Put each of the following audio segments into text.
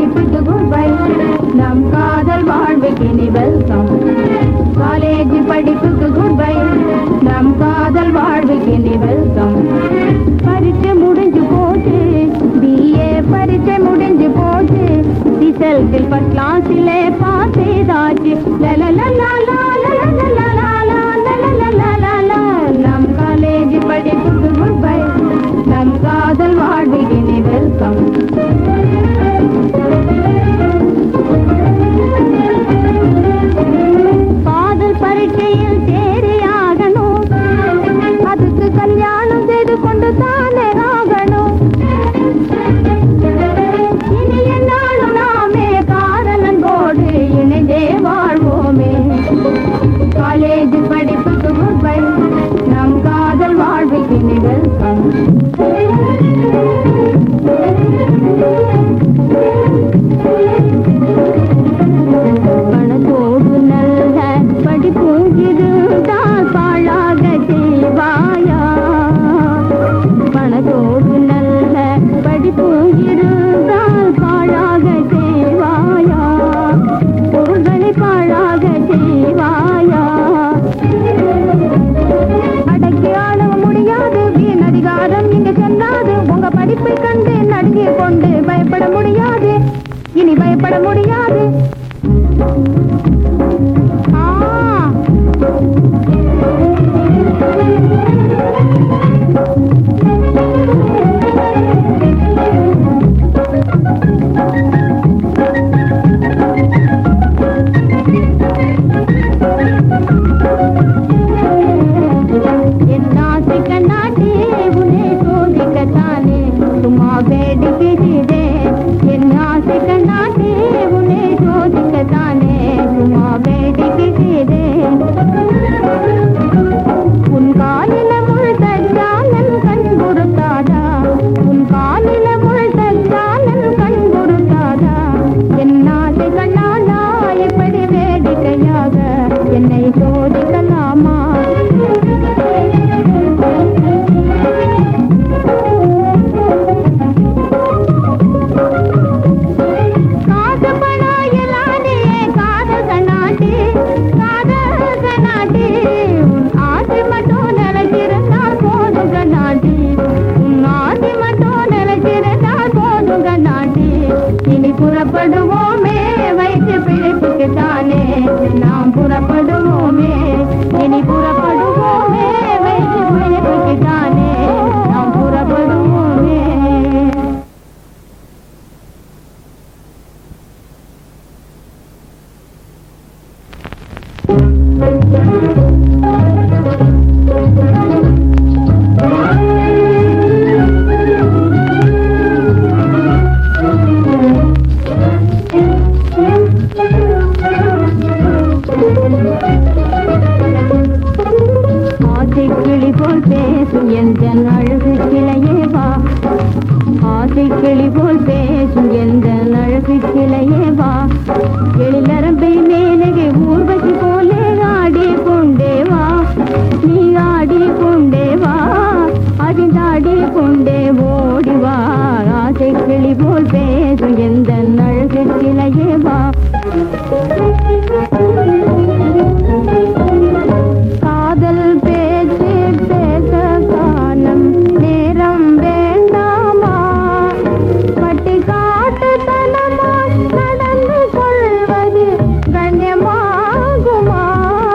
படிப்புக்கு goodbye நம் காதல் வாழ்வுக்கு நீ வெல்கம் காலேஜ் படிப்புக்கு குட் பை நம் காதல் வாழ்வுக்கு நீ வெல்கம் பரீட்சை முடிஞ்சு போச்சு பிஏ பரீட்சை முடிஞ்சு போச்சு ரிசல்ட்டில் ஃபர்ஸ்ட் கிளாஸிலே பாஸ் செய்தாச்சு நம் காலேஜ் படிப்புக்கு குட் பை நம் காதல் வாழ்வுக்கு நீ வெல்கம் காதல் பரீட்சையில் தேறியாகணும் அதுக்கு கல்யாணம் செய்து கொண்டு தானே ஆகணும் இனி என்னாலும் நாமே காதலன்போடு இணைந்தே வாழ்வோமே காலேஜ் படிப்புக்கு குட் பை நம் காதல் வாழ்வுக்கு நீ வெல்கம் பணத்தோடு நல்ல படிப்பு இருந்தால் பாழாக செய்வாயா பணத்தோடு நல்ல படிப்பு இருந்தால் பாழாக செய்வாயா பொருள்களை பாழாக செய்வாயா அடக்கி ஆள முடியாது வீண் அதிகாரம் இங்கு செல்லாது உங்க படிப்பை கண்டு நடுங்கிக் கொண்டு பயப்பட முடியாது இனி பயப்பட முடியாது ஆ என் ஆசை கண்ணாட்டி உன்னை சோதிக்கத்தானே சும்மா வேடிக்கைதே என் ஆசை கண்ணாட்டி உன்னை சோதிக்கத்தானே சும்மா வேடிக்கைதே உன் காலில முள் தச்சாலன் கண் பொறுத்தாதா உன் காலில முள் தச்சாலன் கண் பொறுத்தாதா என் ஆசை கண்ணாடா எப்படி வேடிக்கையாக என்னை சோதிக்கலாமா காசு பணம் எல்லாமே காதல் கண்ணாட்டி காதல் கண்ணாட்டி உன் ஆசை மட்டும் நிலைச்சிருந்தால் போதும் கண்ணாட்டி உன் ஆசை மட்டும் நிலைச்சிருந்தால் போதும் கண்ணாட்டி இனி புறப்படுவோமே வயிற்று பிழைப்புக்கு தானே நாம் புறப்படுவோமே இனி புறப்படுவோமே வயிற்று பிழைப்புக்கு தானே நாம் புறப்படுவோமே ஆசை கிளி போல் பேசும் எந்த அழகு கிளையே வா ஆசை கிளி போல் பேசும் எந்த அழகு கிளையே வா எழிலரம்பை மேலகை ஊர்வசி போலே ஆடி கொண்டே வா நீ ஆடி கொண்டே வா அதிந்தாடி கொண்டே ஓடி வா ஆசை கிளி போல் பேசும் எந்த அழகு கிளையே வா காதல் பேச்சு பேச காலம் நேரம் வேண்டாமா பட்டி காட்டு தனமா நடந்து கொள்வது கண்ணியமாகுமா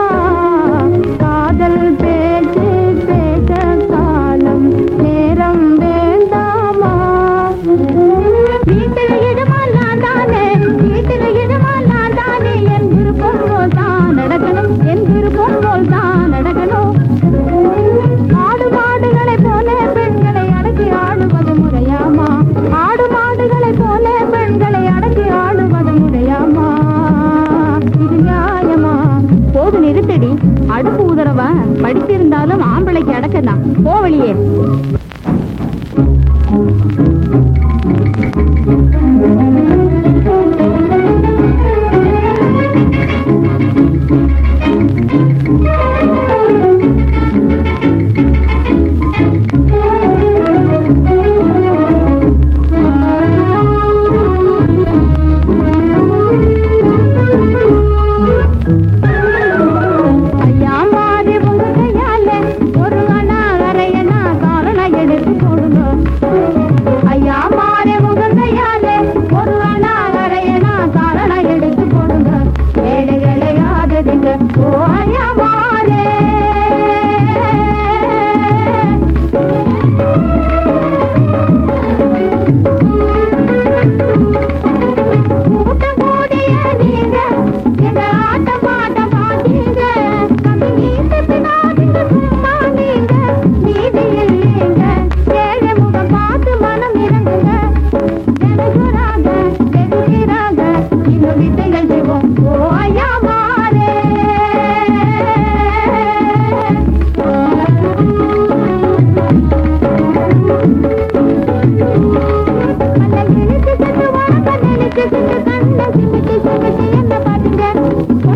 காதல் பேச்சு பேச காலம் நேரம் வேண்டாமா வீட்டில் இடமா நான் தானே வீட்டில் இடமா நான் தானே என் விருப்பம் போல் தான் நடக்கணும் என் விருப்பம் போல் தான் நடக்கணும் ஆடு மாடுகளை போல பெண்களை அடக்கி ஆடுவது முறையாமா ஆடு மாடுகளை போல பெண்களை அடக்கி ஆடுவது முறையாமா இது நியாயமா போது நிறுத்தடி அடுப்பு உதறவா படித்திருந்தாலும் ஆம்பளைக்கு அடக்கதான் போ வெளியே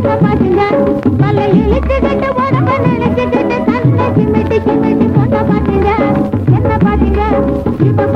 என்ன பாத்தீங்க பல்ல இழுத்துக்கிட்டு உடம்ப நினைச்சுக்கிட்டு கண்ணை சிமிட்டி சிமிட்டி பொண்ண பாத்தீங்க என்ன பாத்தீங்க இப்ப